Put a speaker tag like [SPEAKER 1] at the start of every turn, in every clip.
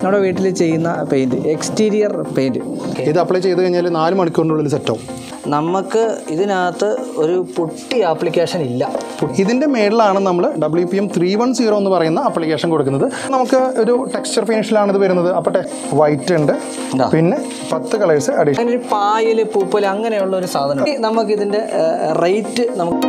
[SPEAKER 1] നമ്മുടെ വീട്ടിൽ ചെയ്യുന്ന പെയിൻറ്റ് എക്സ്റ്റീരിയർ പെയിൻറ്റ്
[SPEAKER 2] ഇത് അപ്ലൈ ചെയ്ത് കഴിഞ്ഞാൽ നാല് മണിക്കൂറിനുള്ളിൽ സെറ്റാവും
[SPEAKER 1] നമുക്ക് ഇതിനകത്ത് ഒരു പുട്ടി ആപ്ലിക്കേഷൻ ഇല്ല
[SPEAKER 2] ഇതിൻ്റെ മേളിലാണ് നമ്മൾ W P M three one zero എന്ന് പറയുന്ന ആപ്ലിക്കേഷൻ കൊടുക്കുന്നത് നമുക്ക് ഒരു ടെക്സ്ചർ ഫിനിഷിലാണ് ഇത് വരുന്നത് അപ്പോൾ വൈറ്റ് ഉണ്ട്
[SPEAKER 1] ഇതാ.
[SPEAKER 2] പിന്നെ പത്ത് കളേഴ്സ് അഡീഷൻ
[SPEAKER 1] അങ്ങനെ ഒരു പായൽ പൂപ്പൽ അങ്ങനെയുള്ള ഒരു സാധനം നമുക്ക് ഇതിൻ്റെ റേറ്റ് നമുക്ക്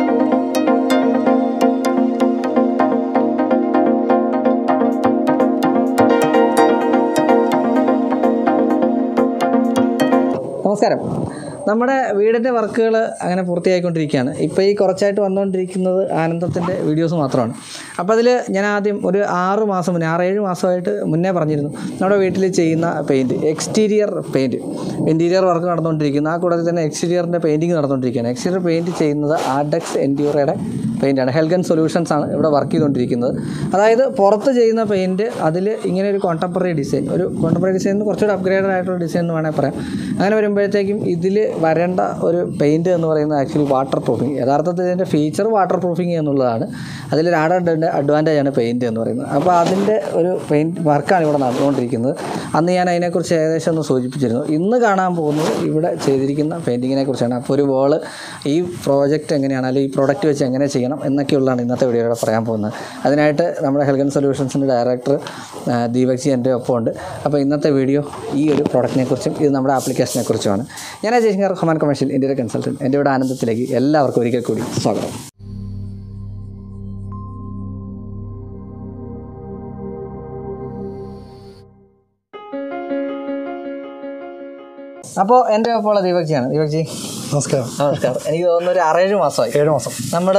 [SPEAKER 1] നമസ്കാരം നമ്മുടെ വീടിൻ്റെ വർക്കുകൾ അങ്ങനെ പൂർത്തിയായിക്കൊണ്ടിരിക്കുകയാണ് ഇപ്പോൾ ഈ കുറച്ചായിട്ട് വന്നുകൊണ്ടിരിക്കുന്നത് ആനന്ദത്തിൻ്റെ വീഡിയോസ് മാത്രമാണ് അപ്പോൾ അതിൽ ഞാൻ ആദ്യം ഒരു ആറ് മാസം മുന്നേ ആറ് ഏഴ് മാസമായിട്ട് മുന്നേ പറഞ്ഞിരുന്നു നമ്മുടെ വീട്ടിൽ ചെയ്യുന്ന paint exterior paint interior work നടന്നുകൊണ്ടിരിക്കുന്നു ആ കൂടാതെ തന്നെ എക്സ്റ്റീരിയറിൻ്റെ പെയിൻറ്റിങ് നടന്നുകൊണ്ടിരിക്കുകയാണ് എക്സ്റ്റീരിയർ പെയിൻറ്റ് ചെയ്യുന്നത് ആർഡെക്സ് എൻഡ്യൂറയുടെ പെയിൻ്റാണ് ഹെൽഗൻ സൊല്യൂഷൻസ് ആണ് ഇവിടെ വർക്ക് ചെയ്തുകൊണ്ടിരിക്കുന്നത് അതായത് പുറത്ത് ചെയ്യുന്ന പെയിൻറ്റ് അതിൽ ഇങ്ങനെ ഒരു കോണ്ടംപററി ഡിസൈൻ ഒരു കോണ്ടംപററി ഡിസൈൻ കുറച്ചുകൂടി അപ്ഗ്രേഡഡ് ആയിട്ടുള്ള ഡിസൈൻ എന്ന് വേണമെങ്കിൽ പറയാം അങ്ങനെ വരുമ്പോഴത്തേക്കും ഇതിൽ വരേണ്ട ഒരു പെയിൻറ്റ് എന്ന് പറയുന്നത് ആക്ച്വലി വാട്ടർ പ്രൂഫിങ് യഥാർത്ഥത്തിൽ ഇതിൻ്റെ ഫീച്ചർ വാട്ടർ പ്രൂഫിങ് എന്നുള്ളതാണ് അതിലൊരു ആഡ് അഡ്വാൻറ്റേജ് ആണ് പെയിൻറ്റ് എന്ന് പറയുന്നത് അപ്പോൾ അതിൻ്റെ ഒരു പെയിൻറ്റ് വർക്കാണ് ഇവിടെ നടന്നുകൊണ്ടിരിക്കുന്നത് അന്ന് ഞാൻ അതിനെക്കുറിച്ച് ഏകദേശം ഒന്ന് സൂചിപ്പിച്ചിരുന്നു ഇന്ന് കാണാൻ പോകുന്നത് ഇവിടെ ചെയ്തിരിക്കുന്ന പെയിൻറ്റിങ്ങിനെ കുറിച്ചാണ് അപ്പോൾ ഒരു വോള് ഈ പ്രോജക്റ്റ് എങ്ങനെയാണ് അല്ലെങ്കിൽ ഈ പ്രോഡക്റ്റ് വെച്ച് എങ്ങനെ ചെയ്യണം എന്നൊക്കെയുള്ളതാണ് ഇന്നത്തെ വീഡിയോയുടെ പറയാൻ പോകുന്നത് അതിനായിട്ട് നമ്മുടെ ഹെൽഗൻ സൊല്യൂഷൻസിൻ്റെ ഡയറക്ടർ ദീപക് ജി എൻ്റെ ഒപ്പം ഉണ്ട് അപ്പോൾ ഇന്നത്തെ വീഡിയോ ഈ ഒരു പ്രോഡക്റ്റിനെ കുറിച്ചും ഇത് നമ്മുടെ ആപ്ലിക്കേഷനെ കുറിച്ചുമാണ് ഞാൻ ജയശങ്കർ ഹൊമാൻ കൊമേഴ്ഷ്യൽ ഇന്ത്യയുടെ കൺസൾട്ടൻറ്റ് എൻ്റെ ഇവിടെ ആനന്ദത്തിലേക്ക് എല്ലാവർക്കും ഒരിക്കൽ കൂടി സ്വാഗതം അപ്പോൾ എൻ്റെ ഒപ്പമുള്ള ദീപക് ജിയാണ് ദീപക് ജി
[SPEAKER 2] നമസ്കാരം
[SPEAKER 1] നമസ്കാരം എനിക്ക് തോന്നുന്നു ഒരു ആറേഴ് മാസമായി
[SPEAKER 2] ഏഴ് മാസം
[SPEAKER 1] നമ്മുടെ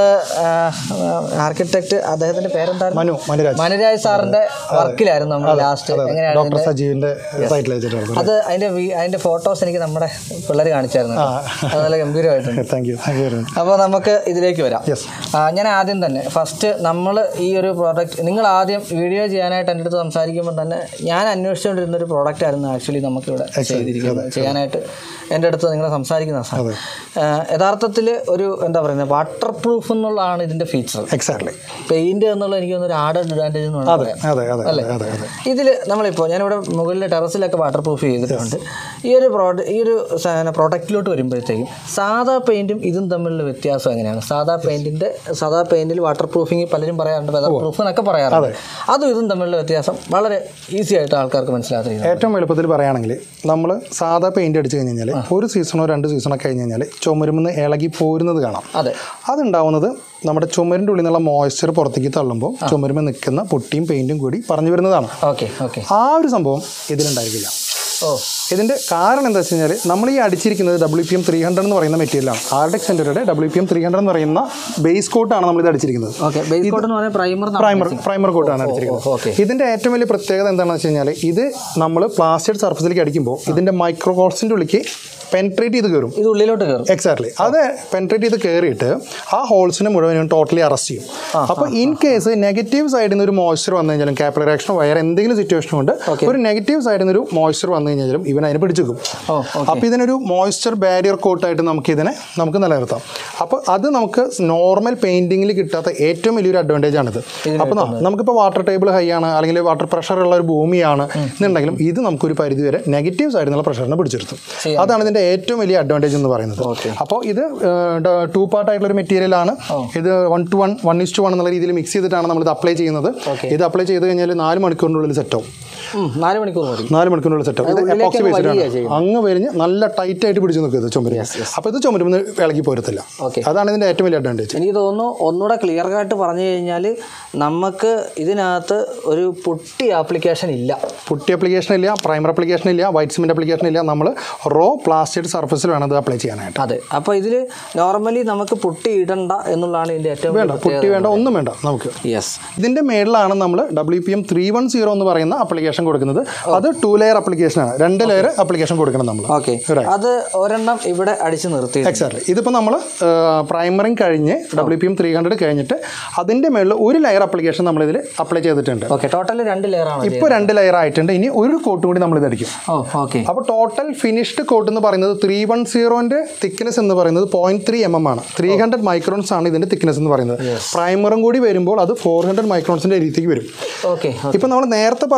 [SPEAKER 1] ആർക്കിടെക്ട് അദ്ദേഹത്തിന്റെ പേരെന്തായിരുന്നു
[SPEAKER 2] മനു മനുരാജ്
[SPEAKER 1] മനുരാജ് സാറിന്റെ വർക്കിലായിരുന്നു നമ്മൾ ലാസ്റ്റ് എങ്ങനെയാണ്
[SPEAKER 2] ഡോക്ടർ സജീവിൻ്റെ സൈറ്റിൽ വെച്ചിട്ടായിരുന്നു
[SPEAKER 1] അത് അതിന്റെ വി- അതിന്റെ ഫോട്ടോസ് എനിക്ക് നമ്മുടെ പിള്ളേർ കാണിച്ചായിരുന്നു അത് നല്ല ഗംഭീരമായിട്ടുണ്ട്
[SPEAKER 2] thank you thank you very much
[SPEAKER 1] അപ്പോൾ നമുക്ക് ഇതിലേക്ക് വരാം
[SPEAKER 2] യെസ്
[SPEAKER 1] ആ, ഞാൻ ആദ്യം തന്നെ ഫസ്റ്റ് നമ്മൾ ഈ ഒരു പ്രോഡക്റ്റ് നിങ്ങൾ ആദ്യം വീഡിയോ ചെയ്യാനായിട്ട് എൻ്റെ അടുത്ത് സംസാരിക്കുമ്പോൾ തന്നെ ഞാൻ അന്വേഷിച്ചുകൊണ്ടിരുന്ന ഒരു പ്രോഡക്റ്റ് ആയിരുന്നു ആക്ച്വലി നമുക്കിവിടെ ചെയ്തിരിക്കുന്നത് ചെയ്യാനായിട്ട് എൻ്റെ അടുത്ത് നിങ്ങൾ സംസാരിക്കുന്ന സാധനം യഥാർത്ഥത്തിൽ ഒരു എന്താ പറയുന്നത് വാട്ടർ പ്രൂഫ് എന്നുള്ളതാണ് ഇതിൻ്റെ ഫീച്ചർ
[SPEAKER 2] എക്സാക്ട്ലി
[SPEAKER 1] പെയിന്റ് എന്നുള്ള എനിക്ക് തോന്നുന്നു ഒരു ആഡ് അഡ്വാൻറ്റേജ് എന്ന് വേണം പറയാം
[SPEAKER 2] അതെ അതെ അതെ അതെ അതെ
[SPEAKER 1] ഇതിൽ നമ്മളിപ്പോൾ ഞാനിവിടെ മുകളിൽ ടെറസിലൊക്കെ വാട്ടർ പ്രൂഫ് ചെയ്തിട്ടുണ്ട് ഈ ഒരു പ്രോഡക്റ്റ് ഈ ഒരു പ്രോഡക്റ്റിലോട്ട് വരുമ്പോഴത്തേക്കും സാധാ പെയിന്റും ഇതും തമ്മിലുള്ള വ്യത്യാസം എങ്ങനെയാണ് സാധാ പെയിന്റിന്റെ സാധാ പെയിന്റിൽ വാട്ടർ പ്രൂഫിങ് പലരും പറയാറുണ്ട് വെതർ പ്രൂഫ് എന്നൊക്കെ പറയാറുണ്ട് അതും ഇതും തമ്മിലുള്ള വ്യത്യാസം വളരെ ഈസി ആയിട്ട് ആൾക്കാർക്ക് മനസ്സിലാക്കുന്നത്
[SPEAKER 2] ഏറ്റവും എളുപ്പത്തിൽ പറയുകയാണെങ്കിൽ നമ്മൾ സാധാ പെയിന്റ് അടിച്ചു കഴിഞ്ഞ് കഴിഞ്ഞാൽ ഒരു സീസണോ രണ്ട് സീസണോ കഴിഞ്ഞ് കഴിഞ്ഞാൽ ചുമരുമെന്ന് ഇളകി പോരുന്നത് കാണാം
[SPEAKER 1] അതെ
[SPEAKER 2] അതുണ്ടാവുന്നത് നമ്മുടെ ചുമരിൻ്റെ ഉള്ളിൽ നിന്നുള്ള മോയ്സ്ചർ പുറത്തേക്ക് തള്ളുമ്പോൾ ചുമരുമ നിൽക്കുന്ന പൊട്ടിയും പെയിന്റും കൂടി പറഞ്ഞു വരുന്നതാണ്
[SPEAKER 1] ഓക്കെ ഓക്കെ
[SPEAKER 2] ആ ഒരു സംഭവം ഇതിലുണ്ടായിരിക്കില്ല
[SPEAKER 1] ഓ
[SPEAKER 2] ഇതിൻ്റെ കാരണം എന്താ വെച്ച് കഴിഞ്ഞാൽ നമ്മൾ ഈ അടിച്ചിരിക്കുന്നത് W P M three hundred എന്ന് പറയുന്ന മെറ്റീരിയലാണ് ആർടെക് സെൻറ്ററുടെ W P M three hundred എന്ന് പറയുന്ന ബേസ് കോട്ടാണ് നമ്മൾ ഇത് അടിച്ചിരിക്കുന്നത്
[SPEAKER 1] ഓക്കെ ബേസ് കോട്ട് എന്ന് പറഞ്ഞാൽ പ്രൈമർ
[SPEAKER 2] പ്രൈമർ പ്രൈമർ കോട്ടാണ് അടിച്ചിരിക്കുന്നത്
[SPEAKER 1] ഓക്കെ
[SPEAKER 2] ഇതിൻ്റെ ഏറ്റവും വലിയ പ്രത്യേകത എന്താണെന്ന് വെച്ച് കഴിഞ്ഞാൽ ഇത് നമ്മൾ പ്ലാസ്റ്റേഡ് സർഫസിലേക്ക് അടിക്കുമ്പോൾ ഇതിൻ്റെ മൈക്രോകോൾസിൻ്റെ ഉള്ളിലേക്ക് പെൻട്രേറ്റ് ചെയ്ത് കയറും
[SPEAKER 1] ഇത് ഉള്ളിലോട്ട് കയറും
[SPEAKER 2] എക്സാക്ട്ലി അത് പെൻട്രേറ്റ് ചെയ്ത് കയറിയിട്ട് ആ ഹോൾസിനെ മുഴുവനും ടോട്ടലി അറസ്റ്റ് ചെയ്യും അപ്പോൾ ഇൻ കേസ് നെഗറ്റീവ് സൈഡിൽ നിന്ന് ഒരു മോയ്സ്ചർ വന്നു കഴിഞ്ഞാലും കാപ്പിലർ ആക്ഷനോ വേറെ എന്തെങ്കിലും സിറ്റുവേഷൻ കൊണ്ട് ഒരു നെഗറ്റീവ് സൈഡിൽ നിന്ന് ഒരു മോയ്സ്ചർ വന്നു കഴിഞ്ഞാലും ഇവൻ അതിനെ പിടിച്ചേക്കും
[SPEAKER 1] ഓ
[SPEAKER 2] അപ്പോൾ ഇതിനൊരു മോയ്സ്ചർ ബാരിയർ കോട്ടായിട്ട് നമുക്ക് ഇതിനെ നമുക്ക് നിലനിർത്താം അപ്പോൾ അത് നമുക്ക് നോർമൽ പെയിന്റിങ്ങിൽ കിട്ടാത്ത ഏറ്റവും വലിയൊരു അഡ്വാൻറ്റേജ് ആണിത് അപ്പോൾ നമുക്കിപ്പോൾ വാട്ടർ ടേബിൾ ഹൈ ആണ് അല്ലെങ്കിൽ വാട്ടർ പ്രഷർ ഉള്ള ഒരു ഭൂമിയാണ് എന്നുണ്ടെങ്കിലും ഇത് നമുക്കൊരു പരിധി വരെ നെഗറ്റീവ് സൈഡിൽ നിന്നുള്ള പ്രഷറിനെ പിടിച്ചെടുത്തും അതാണ് ഇതിൻ്റെ ഏറ്റവും വലിയ അഡ്വാൻറ്റേജ് എന്ന് പറയുന്നത് അപ്പോൾ ഇത് ടു പാർട്ട് ആയിട്ടുള്ള ഒരു മെറ്റീരിയൽ ആണ് ഇത് one to one one is to one എന്നുള്ള രീതിയിൽ മിക്സ് ചെയ്തിട്ടാണ് നമ്മൾ ഇത് അപ്ലൈ ചെയ്യുന്നത് ഇത് അപ്ലൈ ചെയ്ത് കഴിഞ്ഞാൽ നാല് മണിക്കൂറിനുള്ളിൽ സെറ്റാവും
[SPEAKER 1] ഉം, നാല് മണിക്കൂർ മതി
[SPEAKER 2] നാല് മണിക്കൂറിനുള്ളിൽ സെറ്റാവും ഇത് എപ്പോക്സി ബേസ്ഡാണ് അങ്ങ് വരിഞ്ഞ് നല്ല ടൈറ്റ് ആയിട്ട് പിടിച്ച് നിൽക്കും ഇത് ചുമര് അപ്പോൾ ഇത് ചുമരുമെന്ന് ഇളകി പോരത്തില്ല
[SPEAKER 1] Okay.
[SPEAKER 2] അതാണ് ഇതിൻ്റെ ഏറ്റവും വലിയ അഡ്വാൻറ്റേജ്
[SPEAKER 1] എനിക്ക് തോന്നുന്നു ഒന്നുകൂടെ ക്ലിയർ ആയിട്ട് പറഞ്ഞു കഴിഞ്ഞാൽ നമുക്ക് ഇതിനകത്ത് ഒരു പുട്ടി ആപ്ലിക്കേഷൻ ഇല്ല
[SPEAKER 2] പുട്ടി അപ്ലിക്കേഷൻ ഇല്ല പ്രൈമർ അപ്ലിക്കേഷൻ ഇല്ല വൈറ്റ് സിമെൻറ്റ് അപ്ലിക്കേഷൻ ഇല്ല നമ്മൾ റോ പ്ലാസ്റ്റേഡ് സർഫസിൽ വേണം ഇത് അപ്ലൈ ചെയ്യാനായിട്ട്
[SPEAKER 1] അതെ അപ്പോൾ ഇതിൽ നോർമലി നമുക്ക് പുട്ടി ഇടണ്ട എന്നുള്ളതാണ് ഇതിൻ്റെ ഏറ്റവും
[SPEAKER 2] വേണ്ട പുട്ടി വേണ്ട ഒന്നും വേണ്ട നമുക്ക്
[SPEAKER 1] യെസ്
[SPEAKER 2] ഇതിൻ്റെ മേളിലാണ് നമ്മൾ W P M three one zero എന്ന് പറയുന്ന അപ്ലിക്കേഷൻ കൊടുക്കുന്നത് അത് ടു ലെയർ അപ്ലിക്കേഷനാണ് രണ്ട് ലെയർ അപ്ലിക്കേഷൻ കൊടുക്കണം നമ്മൾ
[SPEAKER 1] ഓക്കെ അത് ഒരെണ്ണം ഇവിടെ അടിച്ച് നിർത്തി
[SPEAKER 2] എക്സാക്ട്ലി ഇതിപ്പോൾ നമ്മൾ പ്രൈമറിങ് കഴിഞ്ഞ് W P M three hundred കഴിഞ്ഞിട്ട് അതിൻ്റെ മേളിൽ ഒരു ലെയർ അപ്ലിക്കേഷൻ നമ്മളിതിൽ അപ്ലൈ ചെയ്തിട്ടുണ്ട്
[SPEAKER 1] ഓക്കെ ടോട്ടൽ രണ്ട് ലെയർ ആണ്
[SPEAKER 2] ഇപ്പോൾ രണ്ട് ലെയർ ആയിട്ടുണ്ട് ഇനി ഒരു കോട്ട് കൂടി നമ്മൾ ഇതടിക്കും
[SPEAKER 1] ഓ ഓക്കെ
[SPEAKER 2] അപ്പോൾ ടോട്ടൽ ഫിനിഷ്ഡ് കോട്ട് എന്ന് പറയുന്നത് ത്രീ വൺ സീറോൻ്റെ തിക്നെസ് എന്ന് പറയുന്നത് പോയിന്റ് ത്രീ എം എം ആണ് ത്രീ ഹൺഡ്രഡ് മൈക്രോൺസ് ആണ് ഇതിൻ്റെ തിക്നെസ് എന്ന് പറയുന്നത് പ്രൈമറും കൂടി വരുമ്പോൾ അത് ഫോർ ഹൺഡ്രഡ് മൈക്രോൺസിൻ്റെ രീതിക്ക് വരും
[SPEAKER 1] ഓക്കെ
[SPEAKER 2] ഇപ്പം നമ്മൾ നേരത്തെ പറഞ്ഞത് ത്രീ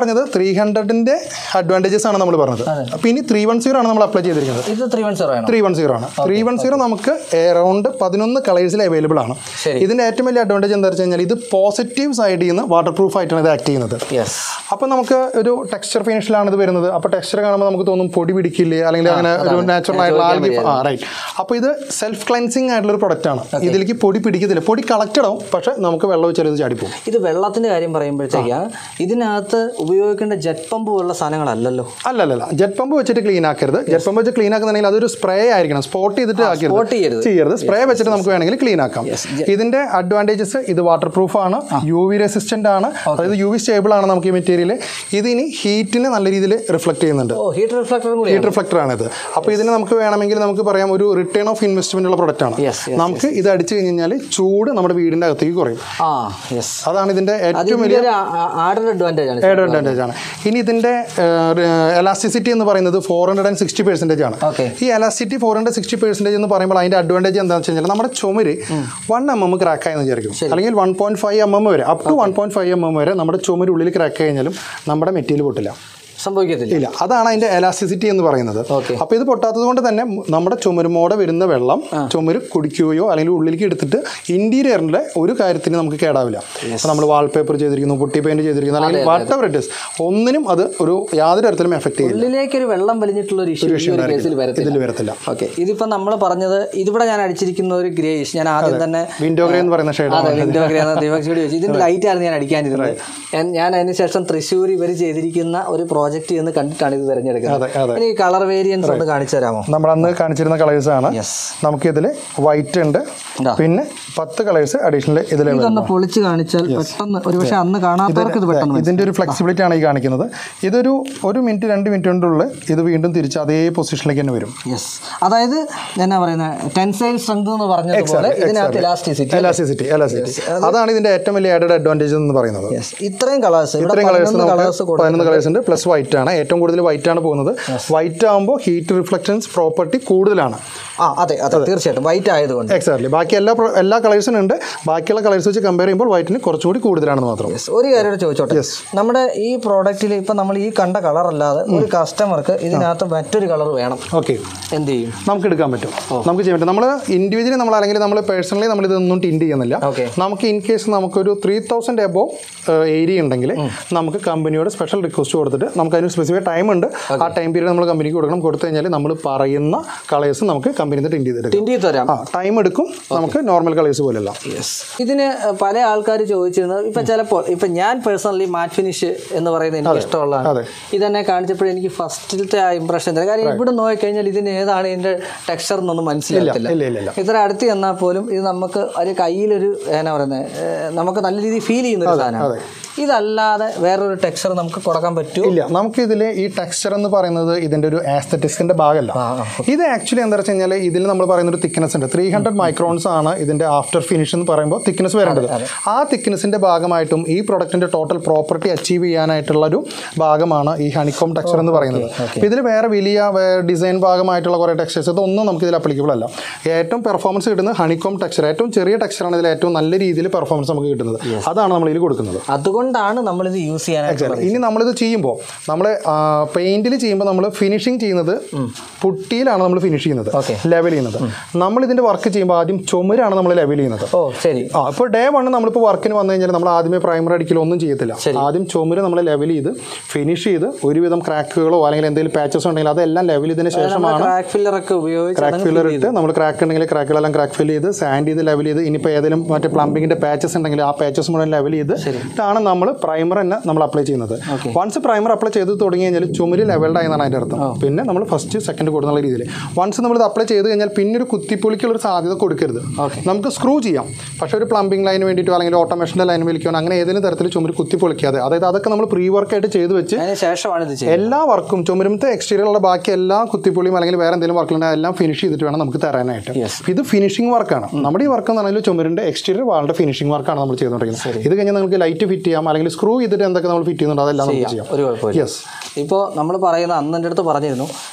[SPEAKER 2] ഹൺഡ്രഡിൻ്റെ അഡ്വാൻറ്റേജസ് ആണ് നമ്മൾ പറഞ്ഞത് അപ്പോൾ ഇനി ത്രീ വൺ സീറോ ആണ് നമ്മൾ അപ്ലൈ ചെയ്തിരിക്കുന്നത്
[SPEAKER 1] ഇത് ത്രീ വൺ സീറോ ആണോ
[SPEAKER 2] ത്രീ വൺ സീറോ ആണ് ത്രീ വൺ സീറോ നമുക്ക് അറൗണ്ട് പതിനൊന്ന് കളേഴ്സിൽ അവൈലബിൾ ആണ്
[SPEAKER 1] ശരി.
[SPEAKER 2] ഇതിൻ്റെ ഏറ്റവും വലിയ അഡ്വാൻറ്റേജ് എന്താ വെച്ച് കഴിഞ്ഞാൽ ഇത് പോസിറ്റീവ് സൈഡിൽ നിന്ന് വാട്ടർ പ്രൂഫ് ആയിട്ടാണ് ഇത് ആക്ട് ചെയ്യുന്നത്
[SPEAKER 1] യെസ്
[SPEAKER 2] അപ്പോൾ നമുക്ക് ഒരു ടെക്സ്ചർ ഫിനിഷിലാണ് ഇത് വരുന്നത് അപ്പോൾ ടെക്സ്ചർ കാണുമ്പോൾ നമുക്ക് തോന്നും പൊടി പിടിക്കില്ലേ അല്ലെങ്കിൽ അങ്ങനെ ഒരു നാച്ചുറൽ ആയിട്ടുള്ള ആൽഗി ആ റൈറ്റ് അപ്പോൾ ഇത് സെൽഫ് ക്ലൻസിങ് ആയിട്ടുള്ള ഒരു പ്രൊഡക്റ്റ് ആണ് ഇതിലേക്ക് പൊടി പിടിക്കത്തില്ല പൊടി കളക്റ്റഡ് ആവും പക്ഷേ നമുക്ക് വെള്ളം വെച്ചാൽ ഇത് ചാടിപ്പോകും
[SPEAKER 1] ഇത് വെള്ളത്തിന്റെ കാര്യം പറയുമ്പോഴത്തേക്കാ ഇതിനകത്ത് ഉപയോഗിക്കേണ്ട ജെറ്റ് പമ്പ് പോലുള്ള സാധനങ്ങളല്ലല്ലോ
[SPEAKER 2] അല്ലല്ല ജെറ്റ് പമ്പ് വെച്ചിട്ട് ക്ലീൻ ആക്കരുത് ജെറ്റ് പമ്പ് വെച്ച് ക്ലീൻ ആക്കുന്നുണ്ടെങ്കിൽ അതൊരു സ്പ്രേ ആയിരിക്കണം സ്പോട്ട് ചെയ്തിട്ട്
[SPEAKER 1] spot
[SPEAKER 2] ആക്കരുത്
[SPEAKER 1] ചെയ്യരുത്.
[SPEAKER 2] ചെയ്യരുത് സ്പ്രേ വെച്ചിട്ട് നമുക്ക് വേണമെങ്കിൽ ക്ലീൻ ആക്കാം ഇതിന്റെ അഡ്വാൻറ്റേജസ് ഇത് വാട്ടർ പ്രൂഫ് ആണ് യു വി റെസിസ്റ്റന്റ് ആണ് അതായത് യു വി സ്റ്റേബിൾ ആണ് നമുക്ക് ഈ മെറ്റീരിയൽ ഇത് ഇനി ഹീറ്റിനെ നല്ല രീതിയിൽ റിഫ്ലക്ട് ചെയ്യുന്നുണ്ട്
[SPEAKER 1] ഓ ഹീറ്റ് റിഫ്ലക്ടറും കൂടി
[SPEAKER 2] ഹീറ്റ് റിഫ്ലക്ടർ ആണ് ഇത് അപ്പോൾ ഇതിന് നമുക്ക് വേണമെങ്കിൽ നമുക്ക് പറയാം ഒരു റിട്ടേൺ ഓഫ് ഇൻവെസ്റ്റ്മെന്റ് ഉള്ള പ്രൊഡക്റ്റ് ആണ്
[SPEAKER 1] Yes, yes,
[SPEAKER 2] നമുക്ക് ഇത് അടിച്ചു കഴിഞ്ഞാൽ ചൂട് നമ്മുടെ വീടിന്റെ അകത്തേക്ക് കുറയും
[SPEAKER 1] ആ യെസ്
[SPEAKER 2] അതാണ് ഇതിന്റെ
[SPEAKER 1] അത്
[SPEAKER 2] ഏറ്റവും വലിയ
[SPEAKER 1] ഇതിന്റെ ആഡഡ് അഡ്വാൻറ്റേജ് ആണ്
[SPEAKER 2] ഏഡ് അഡ്വാൻറ്റേജ് ആണ് ഇനി ഇതിന്റെ എലാസ്റ്റിസിറ്റി എന്ന് പറയുന്നത് four hundred and sixty percentage ആണ്
[SPEAKER 1] ഓക്കെ
[SPEAKER 2] ഈ elasticity four hundred sixty percentage എന്ന് പറയുമ്പോൾ അതിന്റെ അഡ്വാൻറ്റേജ് എന്താണെന്ന് വെച്ച് കഴിഞ്ഞാൽ നമ്മുടെ ചുമര് വൺ എം എം ക്രാക്ക് ആയെന്ന് വിചാരിക്കും അല്ലെങ്കിൽ one point five M M വരെ up to one point five M M വരെ നമ്മുടെ ചുമര് ഉള്ളിൽ ക്രാക്ക് കഴിഞ്ഞാലും നമ്മുടെ മെറ്റീരിയൽ പൊട്ടില്ല
[SPEAKER 1] സംഭവിക്കത്തില്ല
[SPEAKER 2] ഇല്ല അതാണ് അതിന്റെ എലാസ്റ്റിസിറ്റി എന്ന് പറയുന്നത്
[SPEAKER 1] Okay.
[SPEAKER 2] അപ്പോൾ ഇത് പൊട്ടാത്തത് കൊണ്ട് തന്നെ മു- നമ്മുടെ ചുമരുമോടെ വരുന്ന വെള്ളം ചുമര് കുടിക്കുകയോ അല്ലെങ്കിൽ ഉള്ളിലേക്ക് എടുത്തിട്ട് ഇന്റീരിയറിന്റെ ഒരു കാര്യത്തിന് നമുക്ക് കേടാവില്ല അപ്പോൾ നമ്മൾ വാൾപേപ്പർ ചെയ്തിരിക്കുന്നു പുട്ടി പെയിന്റ് ചെയ്തിരിക്കുന്നു അല്ലെങ്കിൽ വാട്ട് എവർ ഇറ്റ് ഇസ് ഒന്നിനും അത് ഒരു യാതൊരു തരത്തിലും എഫക്ട് ചെയ്യില്ല
[SPEAKER 1] ഉള്ളിലേക്ക് ഒരു വെള്ളം വലിഞ്ഞിട്ടുള്ള ഒരു ഇഷ്യൂ ഈ ഒരു കേസിൽ വരത്തില്ല
[SPEAKER 2] ഇതിൽ വരത്തില്ല
[SPEAKER 1] ഓക്കെ ഇതിപ്പോ നമ്മൾ പറഞ്ഞത് ഇതിവിടെ ഞാൻ അടിച്ചിരിക്കുന്ന ഒരു ഗ്രേയിഷ് ഞാൻ ആദ്യം തന്നെ
[SPEAKER 2] വിൻഡോ ഗ്രേ എന്ന് പറയുന്ന ഷെയ്ഡ്
[SPEAKER 1] അതെ വിൻഡോ ദീപക്ഷിയോട് ചോദിച്ചു ഇതിന്റെ ലൈറ്റ് ആയിരുന്നു ഞാൻ അടിക്കാനിരുന്നത് ഞാൻ- ഞാൻ അതിന് ശേഷം തൃശ്ശൂർ ഇവർ ചെയ്തിരിക്കുന്ന ഒരു പ്രോജക്റ്റ് എന്ന് കണ്ടിട്ടാണ് ഇത് തിരഞ്ഞെടുക്കുന്നത്
[SPEAKER 2] അതെ അതെ
[SPEAKER 1] ഇനി കളർ വേരിയൻസ് ഒന്ന് കാണിച്ചു തരാമോ
[SPEAKER 2] നമ്മൾ അന്ന് കാണിച്ചിരുന്ന കളേഴ്സ് ആണ്
[SPEAKER 1] യെസ്
[SPEAKER 2] നമുക്കിതിൽ വൈറ്റ് ഉണ്ട്
[SPEAKER 1] ഇതാ.
[SPEAKER 2] പിന്നെ പത്ത് കളേഴ്സ് അഡീഷണൽ ഇതിൽ
[SPEAKER 1] ഇതൊന്ന് പൊളിച്ച് കാണിച്ചാൽ പെട്ടെന്ന് ഒരുപക്ഷെ അന്ന് കാണാത്തവർക്ക് ഇത് പെട്ടെന്ന്
[SPEAKER 2] ഇതിന്റെ ഒരു ഫ്ലെക്സിബിലിറ്റി ആണ് ഈ കാണിക്കുന്നത് ഇതൊരു ഒരു മിനിറ്റ് രണ്ട് മിനിറ്റിനുള്ളിൽ ഇത് വീണ്ടും തിരിച്ച് അതേ പൊസിഷനിലേക്ക് തന്നെ വരും
[SPEAKER 1] യെസ് അതായത് എന്നാ പറയുന്നത് ടെൻസൈൽ സ്ട്രെങ്ത് എന്ന് പറഞ്ഞതുപോലെ ഇതിനകത്ത് ഇലാസ്റ്റിസിറ്റി
[SPEAKER 2] എലാസിസിറ്റി എലാസിറ്റി അതാണ് ഇതിന്റെ ഏറ്റവും വലിയ ആഡഡ് അഡ്വാൻറ്റേജ് എന്ന് പറയുന്നത്
[SPEAKER 1] യെസ് ഇത്രയും കളേഴ്സ് ഇവിടെ
[SPEAKER 2] ഇത്രയും കളേഴ്സ്
[SPEAKER 1] പതിനൊന്ന് കളേഴ്സ്
[SPEAKER 2] നമുക്ക് പതിനൊന്ന് കളേഴ്സ് ഉണ്ട് പ്ലസ് വൈറ്റ് ആണ് ഏറ്റവും കൂടുതൽ വൈറ്റ് ആണ് പോകുന്നത് വൈറ്റ് ആകുമ്പോൾ ഹീറ്റ് റിഫ്ലക്ഷൻസ് പ്രോപ്പർട്ടി കൂടുതലാണ്
[SPEAKER 1] ആ അതെ അതെ തീർച്ചയായിട്ടും വൈറ്റ് ആയതുകൊണ്ട്
[SPEAKER 2] എക്സാക്ട്ലി ബാക്കി എല്ലാ pro- എല്ലാ കളേഴ്സിനും ഉണ്ട് ബാക്കിയുള്ള കളേഴ്സ് വെച്ച് കമ്പയർ ചെയ്യുമ്പോൾ വൈറ്റിന് കുറച്ചുകൂടി കൂടുതലാണെന്ന് മാത്രം
[SPEAKER 1] Yes. ഒരു കാര്യം കൂടെ ചോദിച്ചോട്ടെ നമ്മുടെ ഈ പ്രോഡക്റ്റിൽ ഇപ്പം നമ്മൾ ഈ കണ്ട കളർ അല്ലാതെ ഒരു കസ്റ്റമർക്ക് ഇതിനകത്ത് മറ്റൊരു കളർ വേണം
[SPEAKER 2] ഓക്കെ
[SPEAKER 1] എന്ത് ചെയ്യും
[SPEAKER 2] നമുക്ക് എടുക്കാൻ പറ്റും നമുക്ക് ചെയ്യാൻ പറ്റും നമ്മൾ ഇൻഡിവിജ്വലി നമ്മൾ അല്ലെങ്കിൽ നമ്മൾ പേഴ്സണലി നമ്മൾ ഇതൊന്നും ടിൻഡ് ചെയ്യുന്നില്ല
[SPEAKER 1] ഓക്കെ
[SPEAKER 2] നമുക്ക് ഇൻ കേസ് നമുക്കൊരു ത്രീ തൗസൻഡ് എബോ ഏരിയ ഉണ്ടെങ്കിൽ നമുക്ക് കമ്പനിയോട് സ്പെഷ്യൽ റിക്വസ്റ്റ് കൊടുത്തിട്ട് നമുക്ക് അതിന് സ്പെസിഫിക് ടൈം ഉണ്ട് ആ ടൈം പീരീഡ് നമ്മൾ കമ്പനിക്ക് കൊടുക്കണം കൊടുത്തു കഴിഞ്ഞാൽ നമ്മൾ പറയുന്ന കളേഴ്സ് നമുക്ക് കമ്പനിയിൽ നിന്ന് ടിൻഡ് ചെയ്തെടുക്കാം
[SPEAKER 1] ടിൻഡി തരാം
[SPEAKER 2] ആ ടൈം എടുക്കും നമുക്ക് നോർമൽ കളേഴ്സ് പോലെയല്ല
[SPEAKER 1] യെസ് ഇതിന് പല ആൾക്കാർ ചോദിച്ചിരുന്നത് ഇപ്പം ചിലപ്പോൾ ഇപ്പം ഞാൻ പേഴ്സണലി മാറ്റ് ഫിനിഷ് എന്ന് പറയുന്നത് എനിക്ക് ഇഷ്ടമുള്ളതാണ്
[SPEAKER 2] അതെ.
[SPEAKER 1] ഇതെന്നെ കാണിച്ചപ്പോൾ എനിക്ക് ഫസ്റ്റിലത്തെ ആ ഇമ്പ്രഷൻ തരാം കാര്യം ഇവിടെ നോക്കിക്കഴിഞ്ഞാൽ ഇതിന് ഏതാണ് ഇതിൻ്റെ ടെക്സ്ചർ എന്നൊന്നും മനസ്സിലാകത്തില്ല
[SPEAKER 2] ഇല്ല ഇല്ല ഇല്ല
[SPEAKER 1] ഇത്ര അടുത്ത് ചെന്നാൽ പോലും ഇത് നമുക്ക് ഒരു കയ്യിലൊരു എന്നാ പറയുന്നത് നമുക്ക് നല്ല രീതിയിൽ ഫീൽ ചെയ്യുന്ന ഒരു സാധനമാണ് ഇതല്ലാതെ വേറൊരു ടെക്സ്ചർ നമുക്ക് കൊടുക്കാൻ പറ്റുമോ
[SPEAKER 2] ഇല്ല നമുക്ക് ഇതിൽ ഈ ടെക്സ്ചർ എന്ന് പറയുന്നത് ഇതിന്റെ ഒരു ആസ്തറ്റിക്സിന്റെ ഭാഗമല്ല ഇത് ആക്ച്വലി എന്താ വെച്ച് കഴിഞ്ഞാൽ ഇതിൽ നമ്മൾ പറയുന്ന ഒരു തിക്നെസ് ഉണ്ട് ത്രീ ഹൺഡ്രഡ് മൈക്രോൺസ് ആണ് ഇതിന്റെ ആഫ്റ്റർ ഫിനിഷ് എന്ന് പറയുമ്പോൾ തിക്നെസ് വരേണ്ടത് ആ തിക്നെസിന്റെ ഭാഗമായിട്ടും ഈ പ്രൊഡക്റ്റിന്റെ ടോട്ടൽ പ്രോപ്പർട്ടി അച്ചീവ് ചെയ്യാനായിട്ടുള്ള ഒരു ഭാഗമാണ് ഈ ഹണിക്കോം ടെക്സ്ചർ എന്ന് പറയുന്നത് ഇതിൽ വേറെ വലിയ ഡിസൈൻ ഭാഗമായിട്ടുള്ള കുറേ ടെക്സ്ചേഴ്സ് ഇതൊന്നും നമുക്ക് ഇതിൽ അപ്ലിക്കബിൾ അല്ല ഏറ്റവും പെർഫോമൻസ് കിട്ടുന്നത് ഹണിക്കോം ടെക്സ്ചർ ഏറ്റവും ചെറിയ ടെക്സ്ചറാണ് ഇതിൽ ഏറ്റവും നല്ല രീതിയിൽ പെർഫോമൻസ് നമുക്ക് കിട്ടുന്നത് അതാണ് നമ്മൾ ഇതിൽ കൊടുക്കുന്നത്
[SPEAKER 1] അതുകൊണ്ടാണ് നമ്മളിത് യൂസ് ചെയ്യാനായിട്ട്
[SPEAKER 2] ഇനി നമ്മളിത് ചെയ്യുമ്പോൾ നമ്മൾ പെയിന്റിൽ ചെയ്യുമ്പോൾ നമ്മൾ ഫിനിഷിങ് ചെയ്യുന്നത് പുട്ടിയിലാണ് നമ്മൾ ഫിനിഷ് ചെയ്യുന്നത്
[SPEAKER 1] Okay.
[SPEAKER 2] ലെവൽ ചെയ്യുന്നത് നമ്മൾ ഇതിന്റെ വർക്ക് ചെയ്യുമ്പോൾ ആദ്യം ചുമരാണ് നമ്മൾ ലെവൽ ചെയ്യുന്നത്
[SPEAKER 1] ഓ ശരി
[SPEAKER 2] ആ ഇപ്പോൾ ഡേ വൺ നമ്മളിപ്പോൾ വർക്കിന് വന്നു കഴിഞ്ഞാൽ നമ്മൾ ആദ്യമേ പ്രൈമർ അടിക്കലോ ഒന്നും ചെയ്യത്തില്ല ആദ്യം ചുമര് നമ്മൾ ലെവൽ ചെയ്ത് ഫിനിഷ് ചെയ്ത് ഒരുവിധം ക്രാക്കുകളോ അല്ലെങ്കിൽ എന്തെങ്കിലും പാച്ചസ് ഉണ്ടെങ്കിൽ അതെല്ലാം ലെവൽ ചെയ്തതിന് ശേഷമാണ്
[SPEAKER 1] ക്രാക്ക് ഫില്ലർ ഒക്കെ ഉപയോഗിച്ച്
[SPEAKER 2] ക്രാക്ക് ഫില്ലർ ഇട്ട് നമ്മൾ ക്രാക്ക് ഉണ്ടെങ്കിൽ ക്രാക്കുകളെല്ലാം ക്രാക്ക് ഫിൽ ചെയ്ത് സാൻഡ് ചെയ്ത് ലെവൽ ചെയ്ത് ഇനിയിപ്പോൾ ഏതെങ്കിലും മറ്റേ പ്ലംബിങ്ങിന്റെ പാച്ചസ് ഉണ്ടെങ്കിൽ ആ പാച്ചസ് മുഴുവൻ ലെവൽ ചെയ്ത് ാണ് നമ്മൾ പ്രൈമർ തന്നെ നമ്മൾ അപ്ലൈ ചെയ്യുന്നത് വൺസ് പ്രൈമർ അപ്ലൈ ചെയ്ത് തുടങ്ങി കഴിഞ്ഞാൽ ചുമര് ലെവൽഡ് ആയെന്നാണ് അതിൻ്റെ അർത്ഥം പിന്നെ നമ്മൾ ഫസ്റ്റ് സെക്കൻഡ് കൊടുക്കുന്ന രീതിയിൽ വൺസ് നമ്മൾ ഇത് അപ്ലൈ ചെയ്ത് കഴിഞ്ഞാൽ പിന്നെ ഒരു കുത്തിപ്പൊളിക്കുള്ള ഒരു സാധ്യത കൊടുക്കരുത് നമുക്ക് സ്ക്രൂ ചെയ്യാം പക്ഷേ ഒരു പ്ലംബിംഗ് ലൈന് വേണ്ടിയിട്ടോ അല്ലെങ്കിൽ ഓട്ടോമേഷൻ്റെ ലൈൻ വലിക്കോ അങ്ങനെ ഏതെങ്കിലും തരത്തിൽ ചുമര് കുത്തിപ്പൊളിക്കാതെ അതായത് അതൊക്കെ നമ്മൾ പ്രീ വർക്കായിട്ട് ചെയ്ത് വെച്ച്
[SPEAKER 1] അതിന് ശേഷമാണ് ഇത് ചെയ്യുന്നത്
[SPEAKER 2] എല്ലാ വർക്കും ചുമരുമത്തെ എക്സ്റ്റീരിയറുള്ള ബാക്കി എല്ലാ കുത്തിപ്പൊളിയും അല്ലെങ്കിൽ വേറെ എന്തെങ്കിലും വർക്കുകളുണ്ടെങ്കിൽ എല്ലാം ഫിനിഷ് ചെയ്തിട്ട് വേണം നമുക്ക് തരാനായിട്ട്
[SPEAKER 1] Yes.
[SPEAKER 2] ഇത് ഫിനിഷിംഗ് വർക്കാണ് നമ്മുടെ ഈ വർക്ക് എന്ന് പറഞ്ഞാൽ ചുമരിന്റെ എക്സ്റ്റീരിയർ വാളിന്റെ ഫിനിഷിംഗ് വർക്കാണ് നമ്മൾ ചെയ്തുകൊണ്ടിരിക്കുന്നത് ഇത് കഴിഞ്ഞാൽ നമുക്ക് ലൈറ്റ് ഫിറ്റ് ചെയ്യാം അല്ലെങ്കിൽ സ്ക്രൂ ചെയ്തിട്ട് എന്തൊക്കെ നമ്മൾ ഫിറ്റ് ചെയ്യുന്നുണ്ടോ അതെല്ലാം നമുക്ക് ചെയ്യാം
[SPEAKER 1] ഒരു കുഴപ്പമില്ല
[SPEAKER 2] യെസ്
[SPEAKER 1] ഇപ്പോൾ നമ്മൾ പറയുന്ന അന്ന് എൻ്റെ അടുത്ത് പറഞ്ഞിരുന്നു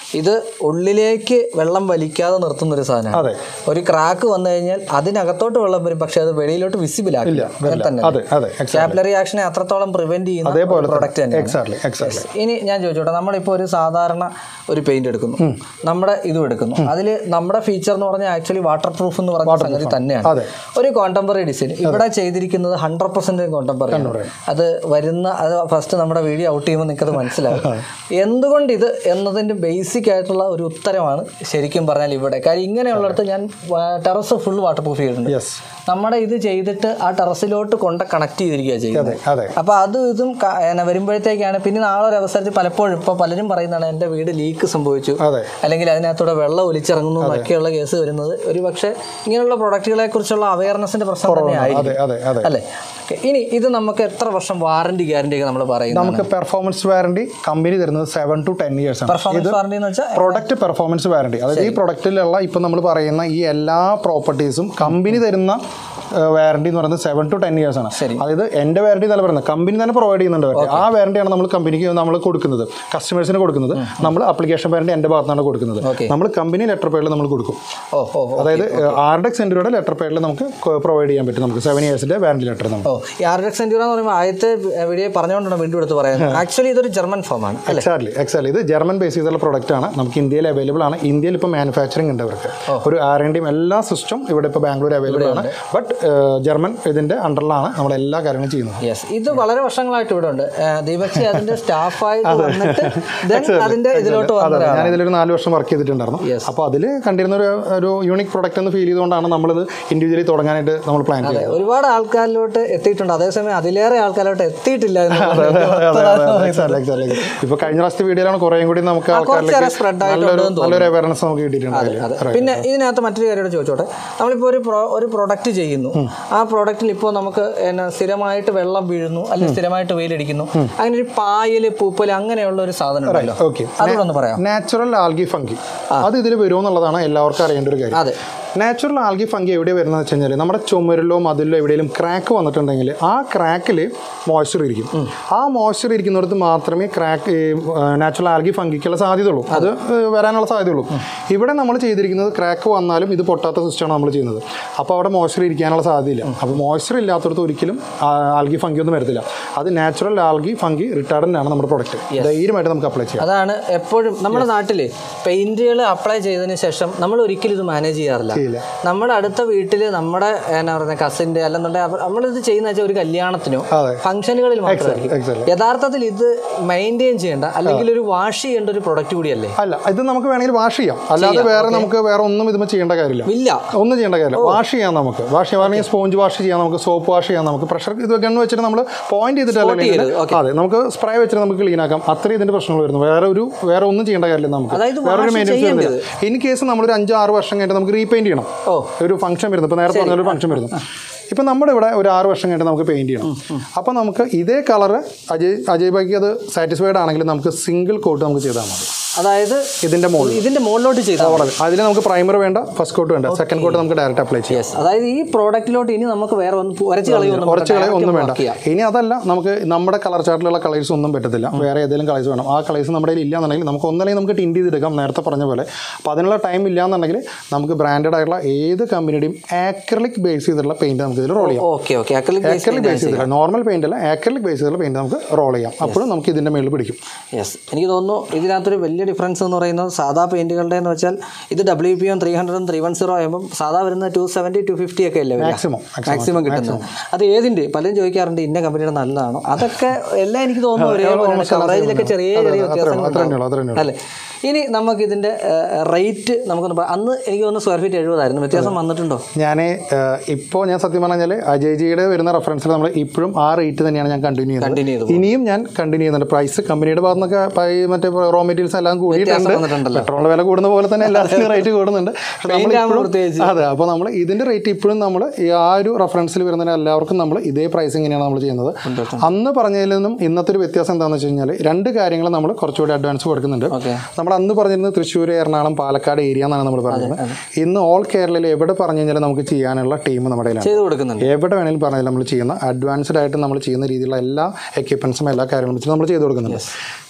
[SPEAKER 1] ഇത് ഉള്ളിലേക്ക് വെള്ളം വലിക്കാതെ നിർത്തുന്ന ഒരു സാധനമാണ്
[SPEAKER 2] അതെ
[SPEAKER 1] ഒരു ക്രാക്ക് വന്നു കഴിഞ്ഞാൽ അതിനകത്തോട്ട് വെള്ളം വരും പക്ഷെ അത് വെളിയിലോട്ട് വിസിബിൾ ആക്കില്ല അങ്ങനെ തന്നെ
[SPEAKER 2] അതെ അതെ
[SPEAKER 1] കാപ്പിലറി ആക്ഷനെ അത്രത്തോളം പ്രിവെന്റ് ചെയ്യുന്ന
[SPEAKER 2] അതേപോലെ
[SPEAKER 1] പ്രൊഡക്റ്റ് തന്നെ
[SPEAKER 2] എക്സാക്ട്ലി എക്സാക്ട്ലി
[SPEAKER 1] ഇനി ഞാൻ ചോദിച്ചോട്ടെ നമ്മളിപ്പോൾ ഒരു സാധാരണ ഒരു പെയിന്റ് എടുക്കുന്നു നമ്മുടെ ഇതും എടുക്കുന്നു അതിൽ നമ്മുടെ ഫീച്ചർ എന്ന് പറഞ്ഞാൽ ആക്ച്വലി വാട്ടർ പ്രൂഫ് എന്ന് പറഞ്ഞ സംഗതി തന്നെയാണ്
[SPEAKER 2] അതെ
[SPEAKER 1] ഒരു കോണ്ടംപററി ഡിസൈൻ ഇവിടെ ചെയ്തിരിക്കുന്നത് ഹൺഡ്രഡ് പെർസെന്റ് കോണ്ടംപററി അത് വരുന്ന അത് ഫസ്റ്റ് നമ്മുടെ വീഡിയോ ഔട്ട് ചെയ്യുമ്പോൾ നിങ്ങൾക്കത് മനസ്സിലാവും എന്തുകൊണ്ട് ഇത് എന്നതിന്റെ ബേസിക് ആയിട്ടുള്ള ഒരു ഉത്തരമാണ് ശരിക്കും പറഞ്ഞാൽ ഇവിടെ കാര്യം ഇങ്ങനെയുള്ളിടത്ത് ഞാൻ ടെറസ് ഫുൾ വാട്ടർ പ്രൂഫ് ചെയ്തിട്ടുണ്ട്
[SPEAKER 2] യെസ്
[SPEAKER 1] നമ്മുടെ ഇത് ചെയ്തിട്ട് ആ ടെറസിലോട്ട് കൊണ്ട് കണക്ട് ചെയ്തിരിക്കുക ചെയ്യുന്നത്
[SPEAKER 2] അതെ അതെ
[SPEAKER 1] അപ്പൊ അതും ഇതും ക- എന്നാ വരുമ്പോഴത്തേക്കാണ് പിന്നെ നാളെ ഒരു അവസരത്തിൽ പലപ്പോഴും ഇപ്പൊ പലരും പറയുന്നതാണ് എൻ്റെ വീട് ലീക്ക് സംഭവിച്ചു
[SPEAKER 2] അതെ
[SPEAKER 1] അല്ലെങ്കിൽ അതിനകത്തൂടെ വെള്ളം ഒലിച്ചിറങ്ങുന്നു എന്നൊക്കെയുള്ള കേസ് വരുന്നത് ഒരു പക്ഷേ ഇങ്ങനെയുള്ള പ്രൊഡക്റ്റുകളെ കുറിച്ചുള്ള അവയർനെസിന്റെ പ്രശ്നം തന്നെ ആയിരിക്കും
[SPEAKER 2] അതെ അതെ അതെ
[SPEAKER 1] അല്ലേ Okay. ഇനി ഇത് നമുക്ക് എത്ര വർഷം വാറണ്ടി ഗ്യാരണ്ടി ഒക്കെ നമ്മൾ പറയുന്നത്
[SPEAKER 2] നമുക്ക് പെർഫോമൻസ് വാറണ്ടി കമ്പനി തരുന്നത് സെവൻ ടു ടെൻ ഇയേഴ്സ് ആണ്
[SPEAKER 1] പെർഫോമൻസ് വാറണ്ടി എന്ന് വെച്ചാൽ
[SPEAKER 2] പ്രൊഡക്റ്റ് പെർഫോമൻസ് വാറണ്ടി അതായത് ഈ പ്രൊഡക്റ്റിലുള്ള ഇപ്പം നമ്മൾ പറയുന്ന ഈ എല്ലാ പ്രോപ്പർട്ടീസും കമ്പനി തരുന്ന വാറണ്ടി എന്ന് പറയുന്നത് സെവൻ ടു ടെൻ ഇയേഴ്സ് ആണ്
[SPEAKER 1] ശരി.
[SPEAKER 2] അതായത് എൻ്റെ വാറണ്ടി എന്നല്ല പറയുന്നത് കമ്പനി തന്നെ പ്രൊവൈഡ് ചെയ്യുന്നുണ്ട് warranty. ആ വാറണ്ടിയാണ് നമ്മൾ കമ്പനിക്ക് നമ്മൾ കൊടുക്കുന്നത് കസ്റ്റമേഴ്സിന് കൊടുക്കുന്നത് നമ്മൾ അപ്ലിക്കേഷൻ വാറണ്ടി എൻ്റെ ഭാഗത്താണ് കൊടുക്കുന്നത്
[SPEAKER 1] Okay.
[SPEAKER 2] നമ്മൾ കമ്പനി ലെറ്റർ പേഡിൽ നമ്മൾ കൊടുക്കും
[SPEAKER 1] ഓ ഓ ഓ.
[SPEAKER 2] അതായത് ആർഡെക്സ് സെൻറ്ററിയുടെ ലെറ്റർ പേഡിൽ നമുക്ക് പ്രൊവൈഡ് ചെയ്യാൻ പറ്റും നമുക്ക് സെവൻ ഇയേഴ്സിൻ്റെ വാറണ്ടി ലെറ്റർ നമ്മൾ
[SPEAKER 1] ഓ ഈ ആർഡക്സ് സെഞ്ചുറ എന്ന് പറയുമ്പോൾ ആദ്യത്തെ വീഡിയോ പറഞ്ഞുകൊണ്ടാണ് വീണ്ടും എടുത്ത് പറയുന്നത് ആക്ച്വലി ഇതൊരു ജർമ്മൻ ഫോമാണ് അല്ലേ
[SPEAKER 2] എക്സാക്ട്ലി എക്സാക്ട്ലി ഇത് ജർമ്മൻ ബേസ് ചെയ്തുള്ള പ്രൊഡക്റ്റ് ആണ് നമുക്ക് ഇന്ത്യയിൽ അവൈലബിൾ ആണ് ഇന്ത്യയിൽ ഇപ്പോൾ മാനുഫാക്ചറിങ് ഉണ്ട് അവർക്ക് ഒരു ആർ എൻ ഡിയും എല്ലാ സിസ്റ്റം ഇവിടെ ഇപ്പോൾ ബാംഗ്ലൂർ അവൈലബിൾ ആണ് ബട്ട് ജർമ്മൻ ഇതിന്റെ അണ്ടറിലാണ് നമ്മൾ എല്ലാ കാര്യങ്ങളും ചെയ്യുന്നത്
[SPEAKER 1] യെസ് ഇത് വളരെ വർഷങ്ങളായിട്ട് ഇവിടെ ഉണ്ട് ദീപക്ഷി അതിന്റെ സ്റ്റാഫായിട്ട് വന്നിട്ട് then അതിന്റെ ഇതിലോട്ട്
[SPEAKER 2] അതെ
[SPEAKER 1] വന്നത്
[SPEAKER 2] ഞാൻ ഇതിലൊരു നാല് വർഷം വർക്ക് ചെയ്തിട്ടുണ്ടായിരുന്നു
[SPEAKER 1] Yes.
[SPEAKER 2] അപ്പോൾ അതിൽ കണ്ടിരുന്ന ഒരു ഒരു യൂണിക് പ്രൊഡക്റ്റ് എന്ന് ഫീൽ ചെയ്തുകൊണ്ടാണ് നമ്മളിത് ഇൻഡിവിജ്വലി തുടങ്ങാനായിട്ട് നമ്മൾ പ്ലാൻ ചെയ്തത്
[SPEAKER 1] ഒരുപാട് ആൾക്കാരിലോട്ട് എത്തിയിട്ടുണ്ട് അതേസമയം അതിലേറെ ആൾക്കാരിലോട്ട് എത്തിയിട്ടില്ല എന്നുള്ളതാണ് ഏറ്റവും
[SPEAKER 2] അതെ,
[SPEAKER 1] വസ്തുത
[SPEAKER 2] അതെ,
[SPEAKER 1] എന്ന്
[SPEAKER 2] അതെ,
[SPEAKER 1] പറയുന്നത്.
[SPEAKER 2] exactly, exactly. ഇപ്പൊ കഴിഞ്ഞ പ്രാവശ്യത്തെ വീഡിയോയിലാണ് കുറേയും കൂടി നമുക്ക്
[SPEAKER 1] കുറച്ചേറെ
[SPEAKER 2] ആൾക്കാരിലേക്ക്
[SPEAKER 1] spread
[SPEAKER 2] നല്ലൊരു
[SPEAKER 1] ആയിട്ടുണ്ടെന്ന്
[SPEAKER 2] നല്ലൊരു അവയർനെസ് നമുക്ക് കിട്ടിയിട്ടുണ്ട് അതില്.
[SPEAKER 1] അതെ പിന്നെ ഇതിനകത്ത് മറ്റൊരു കാര്യം കൂടെ ചോദിച്ചോട്ടെ നമ്മളിപ്പോൾ ഒരു പ്രോ ഒരു പ്രൊഡക്റ്റ് ചെയ്യുന്നു ആ പ്രോഡക്റ്റിൽ ഇപ്പോൾ നമുക്ക് എന്നാ സ്ഥിരമായിട്ട് വെള്ളം വീഴുന്നു അല്ലെങ്കിൽ സ്ഥിരമായിട്ട് വെയിലടിക്കുന്നു അങ്ങനെ ഒരു പായല് പൂപ്പല് അങ്ങനെയുള്ള ഒരു സാധനം ഉണ്ടല്ലോ
[SPEAKER 2] ഓക്കെ
[SPEAKER 1] അതുകൂടെ ഒന്ന് പറയാം
[SPEAKER 2] നാച്ചുറൽ ആൽഗി ഫംഗി അത് ഇതിൽ വരുമെന്നുള്ളതാണ് എല്ലാവർക്കും അറിയേണ്ട ഒരു കാര്യം
[SPEAKER 1] അതെ
[SPEAKER 2] നാച്ചുറൽ ആൽഗി ഫംഗി എവിടെ വരുന്നത് വെച്ച് കഴിഞ്ഞാൽ നമ്മുടെ ചുമരിലോ മതിലോ എവിടെയെങ്കിലും ക്രാക്ക് വന്നിട്ടുണ്ടെങ്കിൽ ആ ക്രാക്കിൽ മോയ്സ്ചർ ഇരിക്കും ആ മോയ്സ്ചർ ഇരിക്കുന്നിടത്ത് മാത്രമേ ക്രാക്ക് നാച്ചുറൽ ആൽഗി ഫംഗിക്കുള്ള സാധ്യതയുള്ളൂ അത് ഏഹ്, വരാനുള്ള സാധ്യതയുള്ളൂ ഇവിടെ നമ്മൾ ചെയ്തിരിക്കുന്നത് ക്രാക്ക് വന്നാലും ഇത് പൊട്ടാത്ത സിസ്റ്റമാണ് നമ്മൾ ചെയ്യുന്നത് അപ്പോൾ അവിടെ മോയ്സ്ചർ ഇരിക്കാനുള്ള സാധ്യതയില്ല അപ്പോൾ മോയ്സ്ചർ ഇല്ലാത്തടത്ത് ഒരിക്കലും ആൽഗി ഫംഗി ഒന്നും വരത്തില്ല അത് നാച്ചുറൽ ആൽഗി ഫംഗി റിട്ടാർഡൻ്റ് ആണ് നമ്മുടെ പ്രൊഡക്റ്റ് ധൈര്യമായിട്ട് നമുക്ക് അപ്ലൈ ചെയ്യാം
[SPEAKER 1] അതാണ് എപ്പോഴും നമ്മുടെ നാട്ടിൽ പെയിന്റുകൾ അപ്ലൈ ചെയ്തതിന് ശേഷം നമ്മൾ ഒരിക്കലും ഇത് മാനേജ് ചെയ്യാറില്ല
[SPEAKER 2] ചെയ്യില്ല
[SPEAKER 1] നമ്മുടെ അടുത്ത വീട്ടിൽ നമ്മുടെ എന്നാ പറയുക കസിൻ്റെ അല്ലെന്നുണ്ടെങ്കിൽ നമ്മളിത് ചെയ്യുന്ന വെച്ചാൽ ഒരു കല്യാണത്തിനോ
[SPEAKER 2] അതെ
[SPEAKER 1] ഫംഗ്ഷനുകളിൽ മാത്രമായിരിക്കും
[SPEAKER 2] എക്സാക്ട്
[SPEAKER 1] യഥാർത്ഥത്തിൽ ഇത് മെയിൻറ്റെയിൻ ചെയ്യേണ്ട അല്ലെങ്കിൽ ഒരു വാഷ് ചെയ്യേണ്ട ഒരു പ്രൊഡക്റ്റ് കൂടിയല്ലേ
[SPEAKER 2] അല്ല ഇത് നമുക്ക് വേണമെങ്കിൽ വാഷ് ചെയ്യാം അല്ലാതെ വേറെ നമുക്ക് വേറെ ഒന്നും ഇതുമ്പോൾ ചെയ്യേണ്ട കാര്യമില്ല
[SPEAKER 1] ഇല്ല
[SPEAKER 2] ഒന്നും ചെയ്യേണ്ട കാര്യമില്ല വാഷ് ചെയ്യാം നമുക്ക് വാഷ് ചെയ്യാൻ വേണമെങ്കിൽ സ്പോഞ്ച് വാഷ് ചെയ്യാം നമുക്ക് സോപ്പ് വാഷ് ചെയ്യാം നമുക്ക് പ്രഷർ ഇത് ഗണ്ണ് വെച്ചിട്ട് നമ്മൾ പോയിന്റ് ചെയ്തിട്ടല്ല
[SPEAKER 1] ചെയ്യരുത്,
[SPEAKER 2] clean- അതെ നമുക്ക് സ്പ്രേ വെച്ചിട്ട് നമുക്ക് ക്ലീൻ ആക്കാം അത്രയും ഇതിന്റെ പ്രശ്നങ്ങൾ വരുന്നു വേറെ ഒരു വേറെ ഒന്നും ചെയ്യേണ്ട കാര്യമില്ല നമുക്ക്
[SPEAKER 1] അതായത്
[SPEAKER 2] വേറൊരു
[SPEAKER 1] wash
[SPEAKER 2] മെയിൻ്റെനൻസ്
[SPEAKER 1] ചെയ്യേണ്ടത്.
[SPEAKER 2] വരുന്നില്ല ഇൻ കേസ് നമ്മളൊരു അഞ്ച് ആറ് വർഷം കഴിഞ്ഞിട്ട് നമുക്ക് റീപെയിന്റ് ചെയ്യണം
[SPEAKER 1] ഓ
[SPEAKER 2] ഒരു ഫംഗ്ഷൻ വരുന്നു ഇപ്പോൾ നേരത്തെ പറഞ്ഞ ഒരു ഫംഗ്ഷൻ വരുന്നു ഇപ്പം നമ്മുടെ ഇവിടെ ഒരു ആറ് വർഷം കഴിഞ്ഞിട്ട് നമുക്ക് പെയിന്റ് ചെയ്യണം അപ്പോൾ നമുക്ക് ഇതേ കളറ് അജയ് അജയ് ബായിക്ക് അത് സാറ്റിസ്ഫൈഡ് ആണെങ്കിൽ നമുക്ക് സിംഗിൾ കോട്ട് നമുക്ക് ചെയ്താൽ മതി
[SPEAKER 1] അതായത്
[SPEAKER 2] ഇതിന്റെ മുകളിൽ
[SPEAKER 1] ഇതിന്റെ മുകളിലോട്ട് ചെയ്താൽ
[SPEAKER 2] അതിൽ നമുക്ക് പ്രൈമർ വേണ്ട ഫസ്റ്റ് കോട്ട് വേണ്ട സെക്കൻഡ് കോട്ട് നമുക്ക് ഡയറക്റ്റ് അപ്ലൈ ചെയ്യാം
[SPEAKER 1] യെസ് അതായത് ഈ പ്രോഡക്റ്റിലോട്ട് ഇനി നമുക്ക് വേറെ ഒന്ന് ഉരച്ച് കളയൊന്നും
[SPEAKER 2] കുറച്ച് കളയും ഒന്നും വേണ്ട
[SPEAKER 1] work ചെയ്യാം.
[SPEAKER 2] ഇനി അതല്ല നമുക്ക് നമ്മുടെ കളർ ചാർട്ടിലുള്ള കളേഴ്സ് ഒന്നും പറ്റത്തില്ല വേറെ ഏതെങ്കിലും കളേഴ്സ് വേണം ആ കളേഴ്സ് നമ്മുടെ കയ്യിൽ ഇല്ലാന്നുണ്ടെങ്കിൽ നമുക്ക് ഒന്നല്ലെങ്കിൽ നമുക്ക് ടിൻഡ് ചെയ്തെടുക്കാം നേരത്തെ പറഞ്ഞ പോലെ അപ്പോൾ അതിനുള്ള ടൈം ഇല്ലാന്നുണ്ടെങ്കിൽ നമുക്ക് ബ്രാൻഡഡ് ആയിട്ടുള്ള ഏത് കമ്പനിയുടെയും ആക്രലിക് ബേസ് ചെയ്തിട്ടുള്ള പെയിന്റ് നമുക്ക് ഇതിൽ റോൾ ചെയ്യാം
[SPEAKER 1] okay okay acrylic
[SPEAKER 2] acrylic base ചെയ്തില്ല നോർമൽ പെയിന്റ് അല്ല ആക്രലിക് ബേസ് ചെയ്തിട്ടുള്ള പെയിന്റ് നമുക്ക് റോൾ ചെയ്യാം അപ്പോഴും നമുക്ക് ഇതിന്റെ മേളിൽ പിടിക്കും
[SPEAKER 1] യെസ് എനിക്ക് തോന്നുന്നു ഇതിനകത്തൊരു വലിയ ഡിഫറൻസ് എന്ന് പറയുന്നത് സാധാ പെയിന്റുകളുടെ എന്ന് വെച്ചാൽ ഇത് ഡബ്ല്യു പി എം ത്രീ ഹൺഡ്രഡും ത്രീ വൺ സീറോ ആകുമ്പോൾ സാധാ വരുന്ന ടു സെവൻറ്റി ടു ഫിഫ്റ്റി ഒക്കെ അല്ലേ
[SPEAKER 2] മാക്സിമം
[SPEAKER 1] മാക്സിമം കിട്ടുന്നത് അത് ഏതിൻ്റെ പലരും ചോദിക്കാറുണ്ട് ഇന്ന കമ്പനിയുടെ നല്ലതാണോ അതൊക്കെ എല്ലാം എനിക്ക് തോന്നുന്നു ഒരേപോലെയാണ് കവറേജിലൊക്കെ ചെറിയ ചെറിയ വ്യത്യാസങ്ങൾ
[SPEAKER 2] അത്രേ ഉള്ളൂ അത്രേ ഉള്ളൂ
[SPEAKER 1] അല്ലേ ഇനി നമുക്ക് ഇതിന്റെ റേറ്റ് നമുക്കൊന്ന് പറ- അന്ന് എനിക്ക് തോന്നുന്നു സ്ക്വയർ ഫീറ്റ് എഴുപതായിരുന്നു വ്യത്യാസം വന്നിട്ടുണ്ടോ
[SPEAKER 2] ഞാൻ ഇപ്പോൾ ഞാൻ സത്യം പറഞ്ഞാൽ അജയ് ജിയുടെ വരുന്ന റെഫറൻസിൽ നമ്മൾ ഇപ്പോഴും ആ റേറ്റ് തന്നെയാണ് ഞാൻ കണ്ടിന്യൂ ചെയ്യുന്നത്
[SPEAKER 1] കണ്ടിന്യൂ ചെയ്തു
[SPEAKER 2] ഇനിയും ഞാൻ കണ്ടിന്യൂ ചെയ്യുന്നുണ്ട് പ്രൈസ് കമ്പനിയുടെ ഭാഗത്ത് നിന്നൊക്കെ പൈ- മറ്റേ റോ മെറ്റീരിയൽസ് എല്ലാം കൂടിയിട്ടുണ്ട്
[SPEAKER 1] വന്നിട്ടുണ്ടല്ലോ
[SPEAKER 2] പെട്രോളിന്റെ വില കൂടുന്ന പോലെ തന്നെ എല്ലാത്തിനും റേറ്റ് കൂടുന്നുണ്ട് പക്ഷെ നമ്മൾ
[SPEAKER 1] Paint ആകുമ്പോൾ
[SPEAKER 2] ഇപ്പോഴും
[SPEAKER 1] പ്രത്യേകിച്ച്
[SPEAKER 2] അതെ അപ്പോൾ നമ്മൾ ഇതിന്റെ റേറ്റ് ഇപ്പോഴും നമ്മൾ ഈ ആ ഒരു റെഫറൻസിൽ വരുന്ന എല്ലാവർക്കും നമ്മൾ ഇതേ പ്രൈസിങ് തന്നെയാണ് നമ്മൾ ചെയ്യുന്നത് അന്ന് പറഞ്ഞതിൽ നിന്നും ഇന്നത്തെ ഒരു വ്യത്യാസം എന്താണെന്ന് വെച്ച് കഴിഞ്ഞാൽ രണ്ട് കാര്യങ്ങൾ നമ്മൾ കുറച്ചുകൂടി അഡ്വാൻസ് കൊടുക്കുന്നുണ്ട്
[SPEAKER 1] ഓക്കെ
[SPEAKER 2] നമ്മൾ അന്ന് പറഞ്ഞിരുന്നത് തൃശ്ശൂർ എറണാകുളം പാലക്കാട് ഏരിയ എന്നാണ് നമ്മൾ പറഞ്ഞത് ഇന്ന് ഓൾ കേരളയിൽ എവിടെ പറഞ്ഞു കഴിഞ്ഞാൽ നമുക്ക് ചെയ്യാനുള്ള ടീം നമ്മുടെ കയ്യിലാണ്
[SPEAKER 1] ചെയ്ത് കൊടുക്കുന്നുണ്ട്
[SPEAKER 2] എവിടെ വേണമെങ്കിലും പറഞ്ഞാൽ നമ്മൾ ചെയ്യുന്ന അഡ്വാൻസ്ഡ് ആയിട്ട് നമ്മൾ ചെയ്യുന്ന രീതിയിലുള്ള എല്ലാ എക്യുപ്മെൻസും എല്ലാ കാര്യങ്ങളും വെച്ച് നമ്മൾ ചെയ്ത് കൊടുക്കുന്നുണ്ട്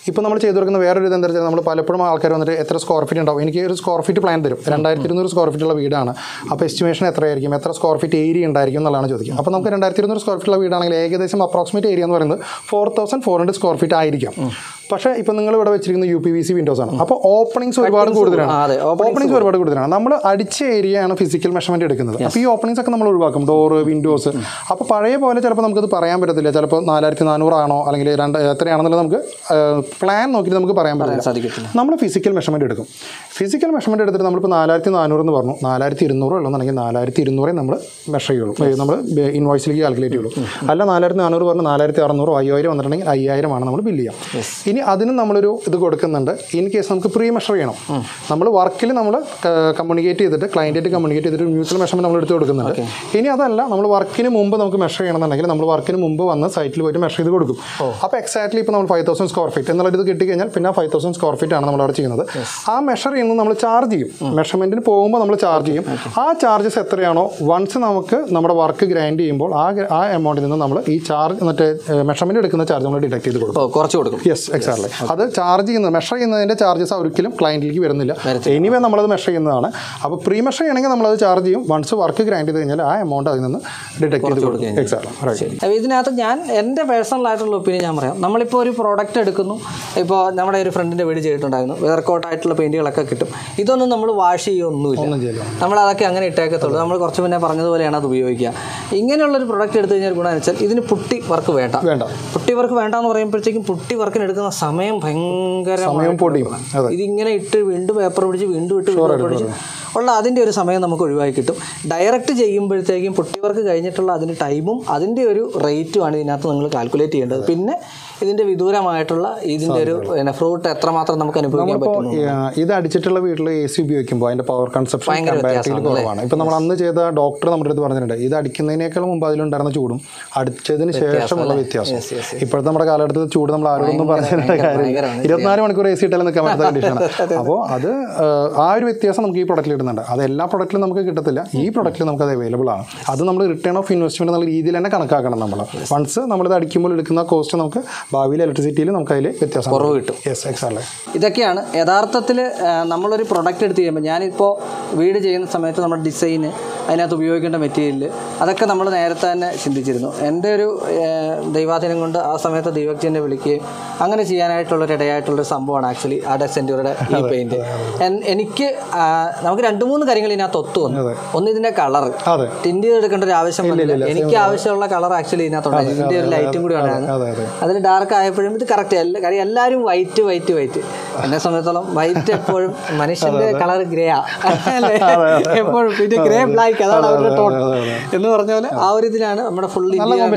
[SPEAKER 2] ഇപ്പോൾ നമ്മൾ ചെയ്തു കൊടുക്കുന്ന വേറൊരു ഇത് എന്താ വെച്ചാൽ നമ്മൾ പലപ്പോഴും ആൾക്കാർ വന്നിട്ട് എത്ര സ്ക്വയർ ഫീറ്റ് ഉണ്ടാവും എനിക്ക് ഒരു സ്ക്വയർ ഫീറ്റ് പ്ലാൻ തരും രണ്ടായിരത്തി ഇരുന്നൂറ് സ്ക്വയർ ഫീറ്റ് ഉള്ള വീടാണ് അപ്പോൾ എസ്റ്റിമേഷൻ എത്രയായിരിക്കും എത്ര സ്ക്വയർ ഫീറ്റ് ഏരിയ ഉണ്ടായിരിക്കും എന്നുള്ളതാണ് ചോദിക്കുക അപ്പോൾ നമുക്ക് രണ്ടായിരത്തി ഇരുന്നൂറ് സ്ക്വയർ ഫീറ്റ് ഉള്ള വീടാണെങ്കിൽ ഏകദേശം അപ്രോക്സിമേറ്റ് ഏരിയ എന്ന് പറയുന്നത് four thousand four hundred square feet ആയിരിക്കാം പക്ഷേ ഇപ്പോൾ നിങ്ങൾ ഇവിടെ വെച്ചിരിക്കുന്ന U P V C windows ആണ് അപ്പോൾ ഓപ്പണിങ്സ് ഒരുപാട് കൂടുതലാണ്
[SPEAKER 1] ആ, അതെ,
[SPEAKER 2] ഓപ്പണിങ്സ് ഒരുപാട് കൂടുതലാണ് നമ്മൾ അടിച്ച ഏരിയയാണ് ഫിസിക്കൽ മെഷർമെന്റ് എടുക്കുന്നത് അപ്പോൾ ഈ ഓപ്പണിങ്സ് ഒക്കെ നമ്മൾ ഒഴിവാക്കും ഡോറ് വിൻഡോസ് അപ്പോൾ പഴയ പോലെ ചിലപ്പോൾ നമുക്കത് പറയാൻ പറ്റത്തില്ല ചിലപ്പോൾ നാലായിരത്തി നാനൂറാണോ അല്ലെങ്കിൽ രണ്ട് എത്രയാണെന്നുള്ളത് നമുക്ക് പ്ലാൻ നോക്കിയിട്ട് നമുക്ക് പറയാൻ പറ്റില്ല
[SPEAKER 1] സാധിക്കത്തില്ല
[SPEAKER 2] നമ്മൾ ഫിസിക്കൽ മെഷർമെന്റ് എടുക്കും ഫിസിക്കൽ മെഷർമെന്റ് എടുത്തിട്ട് നമ്മളിപ്പോൾ നാലായിരത്തി നാനൂറ് എന്ന് പറഞ്ഞു നാലായിരത്തി ഇരുന്നൂറ് ഉള്ളതെന്നുണ്ടെങ്കിൽ നാലായിരത്തി ഇരുന്നൂറേ നമ്മൾ മെഷർ ചെയ്യുള്ളൂ നമ്മൾ ഇൻവോയ്സിലേക്ക് കാൽക്കുലേറ്റ് ചെയ്യുള്ളൂ അല്ല നാലായിരത്തി നാനൂറ് പറഞ്ഞു നാലായിരത്തി അറുന്നൂറോ അയ്യായിരം വന്നിട്ടുണ്ടെങ്കിൽ അയ്യായിരമാണ് നമ്മൾ ബില്ല് ചെയ്യാം ഇനി അതിന് നമ്മളൊരു ഇത് കൊടുക്കുന്നുണ്ട് ഇൻ കേസ് നമുക്ക് പ്രീ മെഷർ ചെയ്യണം നമ്മൾ വർക്കിൽ നമ്മൾ കമ്മ്യൂണിക്കേറ്റ് ചെയ്തിട്ട് ക്ലയൻറ്റായിട്ട് കമ്മ്യൂണിക്കേറ്റ് ചെയ്തിട്ട് മ്യൂച്വൽ മെഷർമെന്റ് നമ്മൾ എടുത്ത് കൊടുക്കുന്നുണ്ട് ഇനി അതല്ല നമ്മൾ വർക്കിന് മുമ്പ് നമുക്ക് മെഷർ ചെയ്യണമെന്നുണ്ടെങ്കിൽ നമ്മൾ വർക്കിന് മുമ്പ് വന്ന് സൈറ്റിൽ പോയിട്ട് മെഷർ ചെയ്ത് കൊടുക്കും അപ്പോൾ എക്സാക്ട്ലി ഇപ്പോൾ നമ്മൾ ഫൈവ് തൗസൻഡ് സ്ക്വയർ ഫീറ്റ് എന്നുള്ള ഇത് കിട്ടിക്കഴിഞ്ഞാൽ പിന്നെ ഫൈവ് തൗസൻഡ് സ്ക്വയർ ഫീറ്റ് ആണ് നമ്മൾ അവിടെ ചെയ്യുന്നത് ആ മെഷർ ചെയ്യുന്നത് നമ്മൾ ചാർജ് ചെയ്യും മെഷർമെന്റിന് പോകുമ്പോൾ നമ്മൾ ചാർജ് ചെയ്യും ആ ചാർജസ് എത്രയാണോ വൺസ് നമുക്ക് നമ്മുടെ വർക്ക് ഗ്രൈൻഡ് ചെയ്യുമ്പോൾ ആ ആ എമൗണ്ടിൽ നിന്ന് നമ്മൾ ഈ ചാർജ് മറ്റേ മെഷർമെന്റ് എടുക്കുന്ന ചാർജ് നമ്മൾ ഡിറ്റക്ട് ചെയ്ത് കൊടുക്കും
[SPEAKER 1] ഓ കുറച്ച് കൊടുക്കും
[SPEAKER 2] യെസ് എക്സാക്ട്ലി അത് ചാർജ് ചെയ്യുന്നത് മെഷർ ചെയ്യുന്നതിൻ്റെ ചാർജസ് ഒരിക്കലും ക്ലയൻറ്റിലേക്ക് വരുന്നില്ല എനിവേ നമ്മളത് മെഷർ ചെയ്യുന്നതാണ് അപ്പോൾ പ്രീ മെഷർ ചെയ്യണമെങ്കിൽ നമ്മളത് ചാർജ് ചെയ്യും വൺസ് വർക്ക് ഗ്രൈൻഡ് ചെയ്ത് കഴിഞ്ഞാൽ ആ എമൗണ്ട് അതിൽ നിന്ന് ഡിറ്റക്ട് ചെയ്ത് കൊടുക്കും എക്സാക്ട്ലി റൈറ്റ്
[SPEAKER 1] അപ്പോൾ ഇതിനകത്ത് ഞാൻ എൻ്റെ പേഴ്സണൽ ആയിട്ടുള്ള ഒപ്പീനിയൻ ഞാൻ പറയാം നമ്മളിപ്പോൾ ഒരു പ്രോഡക്റ്റ് എടുക്കുന്നു ഇപ്പോൾ നമ്മുടെ ഒരു ഫ്രണ്ടിൻ്റെ വീട് ചെയ്തിട്ടുണ്ടായിരുന്നു വെതർ കോട്ടായിട്ടുള്ള പെയിൻറ്റുകളൊക്കെ കിട്ടും ഇതൊന്നും നമ്മൾ വാഷ് ചെയ്യൊന്നുമില്ല
[SPEAKER 2] ഒന്നും ചെയ്യില്ല
[SPEAKER 1] നമ്മൾ അതൊക്കെ അങ്ങനെ ഇട്ടേക്കത്തുള്ളൂ നമ്മൾ കുറച്ച് മുന്നേ പറഞ്ഞതുപോലെയാണ് അത് ഉപയോഗിക്കുക ഇങ്ങനെയുള്ളൊരു പ്രൊഡക്റ്റ് എടുത്തു കഴിഞ്ഞാൽ ഗുണം വെച്ചാൽ ഇതിന് പുട്ടി വർക്ക് വേണ്ട
[SPEAKER 2] വേണ്ട
[SPEAKER 1] പുട്ടി വർക്ക് വേണ്ട എന്ന് പറയുമ്പോഴത്തേക്കും പുട്ടി വർക്കിന് എടുക്കുന്ന സമയം ഭയങ്കര
[SPEAKER 2] സമയം പൊടിയും അതെ
[SPEAKER 1] ഇതിങ്ങനെ ഇട്ട് വീണ്ടും പേപ്പർ പിടിച്ച് വീണ്ടും ഇട്ട് പേപ്പർ പിടിച്ച് ഉള്ള അതിൻ്റെ ഒരു സമയം നമുക്ക് ഒഴിവാക്കി കിട്ടും ഡയറക്റ്റ് ചെയ്യുമ്പോഴത്തേക്കും പുട്ടി വർക്ക് കഴിഞ്ഞിട്ടുള്ള അതിൻ്റെ ടൈമും അതിൻ്റെ ഒരു റേറ്റുമാണ് ഇതിനകത്ത് നിങ്ങൾ കാൽക്കുലേറ്റ് ചെയ്യേണ്ടത് പിന്നെ ഇതിൻ്റെ വിദൂരമായിട്ടുള്ള ഇതിൻ്റെ ഒരു പിന്നെ ഫ്രൂട്ട് എത്രമാത്രം നമുക്ക് അനുഭവിക്കാൻ
[SPEAKER 2] ഇപ്പോൾ
[SPEAKER 1] പറ്റും
[SPEAKER 2] ഇത് അടിച്ചിട്ടുള്ള വീട്ടിൽ എ സി ഉപയോഗിക്കുമ്പോൾ അതിന്റെ പവർ കൺസപ്ഷൻ കമ്പാരിറ്റീവ്ലി കുറവാണ് ഇപ്പം നമ്മൾ അന്ന് ചെയ്ത ഡോക്ടർ നമ്മുടെ അടുത്ത് പറഞ്ഞിട്ടുണ്ട് ഇത് അടിക്കുന്നതിനേക്കാൾ മുമ്പ് അതിലുണ്ടായിരുന്ന ചൂടും അടിച്ചതിന് ശേഷമുള്ള വ്യത്യാസം ഇപ്പോഴത്തെ നമ്മുടെ കാലഘട്ടത്തിൽ ചൂട് നമ്മൾ ആരോടൊന്നും പറഞ്ഞിട്ട് കാര്യമില്ല
[SPEAKER 1] ഭയങ്കരമാണ്.
[SPEAKER 2] ഇരുപത്തിനാല് മണിക്കൂർ എ സി ഇട്ടാലും നിൽക്കാൻ പറ്റാത്ത കണ്ടീഷനാണ് അപ്പോൾ അത് ആ, ആ ഒരു വ്യത്യാസം നമുക്ക് ഈ പ്രൊഡക്റ്റിൽ ഇടുന്നുണ്ട് അത് എല്ലാ പ്രൊഡക്റ്റിലും നമുക്ക് കിട്ടത്തില്ല ഈ പ്രൊഡക്റ്റിൽ നമുക്ക് അത് അവൈലബിൾ ആണ് അത് നമ്മൾ റിട്ടേൺ ഓഫ് ഇൻവെസ്റ്റ്മെന്റ് എന്നുള്ള രീതിയിൽ തന്നെ കണക്കാക്കണം നമ്മൾ വൺസ് നമ്മളിത് അടിക്കുമ്പോൾ എടുക്കുന്ന കോസ്റ്റ് നമുക്ക് ഭാവിയിൽ ഇലക്ട്രിസിറ്റിയിൽ നമുക്ക് അതിൽ വ്യത്യാസം
[SPEAKER 1] കുറവ് കിട്ടും
[SPEAKER 2] യെസ് എക്സാക്ട്ലി
[SPEAKER 1] ഇതൊക്കെയാണ് യഥാർത്ഥത്തിൽ നമ്മളൊരു പ്രൊഡക്റ്റ് എടുത്ത് ചെയ്യുമ്പോൾ ഞാനിപ്പോൾ വീട് ചെയ്യുന്ന സമയത്ത് നമ്മുടെ ഡിസൈന് അതിനകത്ത് ഉപയോഗിക്കേണ്ട മെറ്റീരിയൽ അതൊക്കെ നമ്മൾ നേരത്തെ തന്നെ ചിന്തിച്ചിരുന്നു എൻ്റെ ഒരു ഏഹ്, ദൈവാധീനം കൊണ്ട് ആ സമയത്ത് ദൈവജ്ഞനെ വിളിക്കുകയും അങ്ങനെ ചെയ്യാനായിട്ടുള്ളൊരു ഇടയായിട്ടുള്ളൊരു സംഭവമാണ് ആക്ച്വലി ആർട്ട് സെൻറ്ററിയുടെ ഈ പെയിൻറ്റ് എനിക്ക് ആ, നമുക്ക് രണ്ട് മൂന്ന് കാര്യങ്ങൾ ഇതിനകത്ത് ഒത്തു വന്നു ഒന്ന് ഇതിൻ്റെ കളർ
[SPEAKER 2] അതെ
[SPEAKER 1] ടിൻറ്റ് ചെയ്തെടുക്കേണ്ട ഒരു ആവശ്യം വന്നില്ല എനിക്ക് ആവശ്യമുള്ള കളർ ആക്ച്വലി ഇതിനകത്തുണ്ടായിരുന്നു ഇതിൻ്റെ ഒരു ലൈറ്റും കൂടി ഉണ്ടായിരുന്നു
[SPEAKER 2] അതെ അതെ
[SPEAKER 1] അതിൽ ഡാർക്ക് ആയപ്പോഴും ഇത് കറക്റ്റ് അല്ല കാര്യം എല്ലാവരും വൈറ്റ് വൈറ്റ് വൈറ്റ് എന്നെ സംബന്ധിച്ചോളം വൈറ്റ് എപ്പോഴും മനുഷ്യന്റെ കളർ ഗ്രേ അല്ലേ എപ്പോഴും പിന്നെ ഗ്രേ ബ്ലാക്ക് അതാണ് അവരുടെ ടോൺ എന്ന് പറഞ്ഞ പോലെ ആ ഒരു ഇതിലാണ് നമ്മുടെ ഫുൾ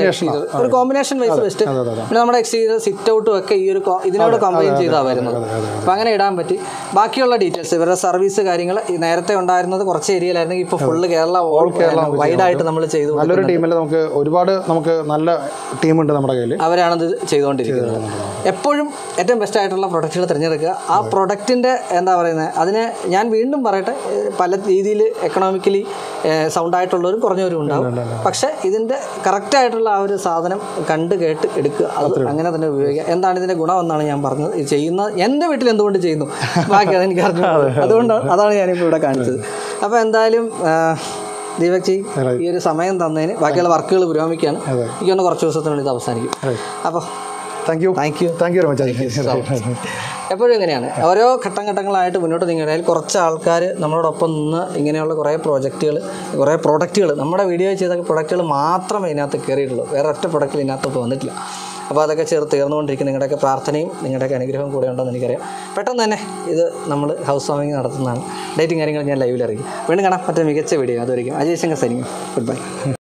[SPEAKER 1] ഒരു കോമ്പിനേഷൻ വൈസ് ബെസ്റ്റ് പിന്നെ നമ്മുടെ എക്സ്റ്റീരിയർ സിറ്റ് ഔട്ടും ഒക്കെ ഈ ഒരു co- ഇതിനോട് കമ്പൈൻ ചെയ്താൽ വരുന്നത് അപ്പം അങ്ങനെ ഇടാൻ പറ്റി ബാക്കിയുള്ള ഡീറ്റെയിൽസ് ഇവരുടെ സർവീസ് കാര്യങ്ങൾ ഈ നേരത്തെ ഉണ്ടായിരുന്നത് കുറച്ച് ഏരിയയിലായിരുന്നെങ്കിൽ ഇപ്പോൾ ഫുള്ള് കേരള ഓൾ വൈഡായിട്ട് നമ്മൾ ചെയ്തു
[SPEAKER 2] നല്ലൊരു ടീമിൽ നമുക്ക് ഒരുപാട് നമുക്ക് നല്ല ടീമുണ്ട് നമ്മുടെ കയ്യിൽ
[SPEAKER 1] അവരാണത് ചെയ്തുകൊണ്ടിരിക്കുന്നത് എപ്പോഴും ഏറ്റവും ബെസ്റ്റ് ആയിട്ടുള്ള പ്രൊഡക്റ്റുകൾ തിരഞ്ഞെടുക്കുക ആ പ്രൊഡക്റ്റിൻ്റെ എന്താ പറയുന്നത് അതിനെ ഞാൻ വീണ്ടും പറയട്ടെ ഏഹ് പല രീതിയിൽ എക്കണോമിക്കലി സൗണ്ട് ആയിട്ടുള്ളവരും കുറഞ്ഞവരും ഉണ്ടാവും പക്ഷേ ഇതിൻ്റെ കറക്റ്റ് ആയിട്ടുള്ള ആ ഒരു സാധനം കണ്ട് കേട്ട് എടുക്കുക അത് അങ്ങനെ തന്നെ ഉപയോഗിക്കുക എന്താണ് ഇതിൻ്റെ ഗുണമെന്നാണ് ഞാൻ പറഞ്ഞത് ഇത് ചെയ്യുന്ന എൻ്റെ വീട്ടിൽ എന്തുകൊണ്ട് ചെയ്യുന്നു ബാക്കി അതെനിക്ക് അറിഞ്ഞു അതുകൊണ്ടാണ് അതാണ് ഞാനിപ്പോൾ ഇവിടെ കാണിച്ചത് അപ്പോൾ എന്തായാലും ആഹ്, ദീപക് ജി ഈ ഒരു സമയം തന്നതിന് ബാക്കിയുള്ള വർക്കുകൾ പുരോഗമിക്കുകയാണ് എനിക്കൊന്ന് കുറച്ച് ദിവസത്തിനുള്ളിൽ ഇത് അവസാനിക്കും അപ്പോൾ
[SPEAKER 2] thank you
[SPEAKER 1] thank you
[SPEAKER 2] thank you very much
[SPEAKER 1] എപ്പോഴും ഇങ്ങനെയാണ് ഓരോ ഘട്ടം ഘട്ടങ്ങളായിട്ട് മുന്നോട്ട് നീങ്ങുകയാണെങ്കിൽ കുറച്ച് ആൾക്കാർ നമ്മളോടൊപ്പം നിന്ന് ഇങ്ങനെയുള്ള കുറേ പ്രോജക്റ്റുകൾ കുറേ പ്രോഡക്റ്റുകൾ നമ്മുടെ വീഡിയോ ചെയ്ത പ്രോഡക്റ്റുകൾ മാത്രമേ ഇതിനകത്ത് കയറിയിട്ടുള്ളൂ വേറെ ഒറ്റ പ്രൊഡക്റ്റിൽ ഇതിനകത്ത് വന്നിട്ടില്ല അപ്പോൾ അതൊക്കെ ചേർത്ത് തീർന്നുകൊണ്ടിരിക്കും നിങ്ങളുടെയൊക്കെ പ്രാർത്ഥനയും നിങ്ങളുടെയൊക്കെ അനുഗ്രഹവും കൂടെ ഉണ്ടെന്ന് എനിക്കറിയാം പെട്ടെന്ന് തന്നെ ഇത് നമ്മൾ ഹൗസ് വാമിങ് നടത്തുന്നതാണ് ഡേറ്റിംഗ് കാര്യങ്ങൾ ഞാൻ ലൈവിൽ അറിയിക്കും വീണ്ടും കാണാം മറ്റൊരു മികച്ച വീഡിയോ അതുവരെയും Ajay Shankar signing good bye